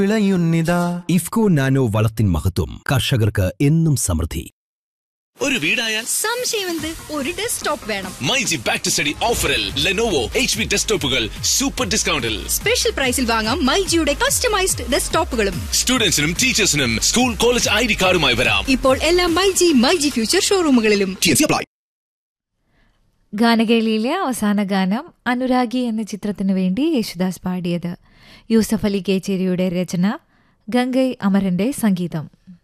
വിളയുന്നിതാ IFFCO nano വളത്തിൻ മഹത്വം കർഷകർക്ക് എന്നും സമൃദ്ധി ഒരു വീടായാൽ സംശയമെന്ത് ഒരു ഡെസ്ക്ടോപ്പ് വേണം മൈജി ബാക്ക് ടു സ്റ്റഡി ഓഫറിൽ ലെനോവോ എച്ച് പി ഡെസ്ക്ടോപ്പുകൾ സൂപ്പർ ഡിസ്കൗണ്ടിൽ സ്പെഷ്യൽ പ്രൈസിൽ വാങ്ങാം മൈജിയുടെ കസ്റ്റമൈസ്ഡ് ഡെസ്ക്ടോപ്പുകളും സ്റ്റുഡൻസിനും ടീച്ചേഴ്സിനും സ്കൂൾ കോളേജ് ഐ ഡി കാർഡുമായി വരാം ഇപ്പോൾ എല്ലാ മൈജി മൈജി ഫ്യൂച്ചർ ഷോറൂമുകളിലും ഗാനകേളിയിലെ അവസാന ഗാനം അനുരാഗി എന്ന ചിത്രത്തിനു വേണ്ടി യേശുദാസ് പാടിയത് യൂസഫ് അലി കേച്ചേരിയുടെ രചന ഗംഗൈ അമരന്റെ സംഗീതം